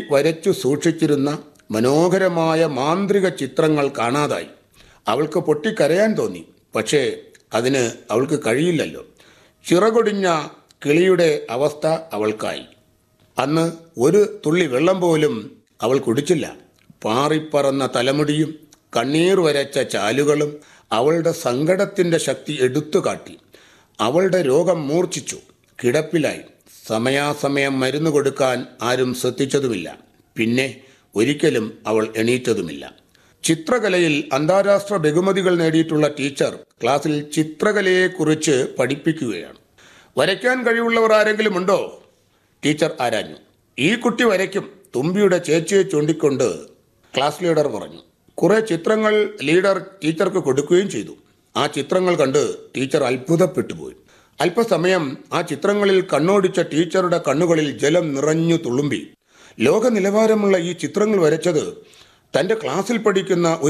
വരച്ചു സൂക്ഷിച്ചിരുന്ന മനോഹരമായ മാന്ത്രിക ചിത്രങ്ങൾ കാണാതായി അവൾക്ക് പൊട്ടിക്കരയാൻ തോന്നി പക്ഷേ അതിന് അവൾക്ക് കഴിയില്ലല്ലോ ചിറകൊടിഞ്ഞ കിളിയുടെ അവസ്ഥ അവൾക്കായി അന്ന് ഒരു തുള്ളി വെള്ളം പോലും അവൾ കുടിച്ചില്ല പാറിപ്പറന്ന തലമുടിയും കണ്ണീർ വരച്ച ചാലുകളും അവളുടെ സങ്കടത്തിന്റെ ശക്തി എടുത്തു കാട്ടി അവളുടെ രോഗം മൂർച്ഛിച്ചു കിടപ്പിലായി സമയാസമയം മരുന്ന് കൊടുക്കാൻ ആരും ശ്രദ്ധിച്ചതുമില്ല പിന്നെ ഒരിക്കലും അവൾ എണീറ്റതുമില്ല ചിത്രകലയിൽ അന്താരാഷ്ട്ര ബഹുമതികൾ നേടിയിട്ടുള്ള ടീച്ചർ ക്ലാസ്സിൽ ചിത്രകലയെക്കുറിച്ച് പഠിപ്പിക്കുകയാണ് വരയ്ക്കാൻ കഴിവുള്ളവർ ആരെങ്കിലും ഉണ്ടോ ടീച്ചർ ആരാഞ്ഞു ഈ കുട്ടി വരയ്ക്കും തുമ്പിയുടെ ചേച്ചിയെ ചൂണ്ടിക്കൊണ്ട് ക്ലാസ് ലീഡർ പറഞ്ഞു കുറെ ചിത്രങ്ങൾ ലീഡർ ടീച്ചർക്ക് കൊടുക്കുകയും ചെയ്തു ആ ചിത്രങ്ങൾ കണ്ട് ടീച്ചർ അത്ഭുതപ്പെട്ടുപോയി അല്പസമയം ആ ചിത്രങ്ങളിൽ കണ്ണോടിച്ച ടീച്ചറുടെ കണ്ണുകളിൽ ജലം നിറഞ്ഞു തുളുമ്പി ലോക നിലവാരമുള്ള ഈ ചിത്രങ്ങൾ വരച്ചത് തന്റെ ക്ലാസ്സിൽ പഠിക്കുന്ന ഒരു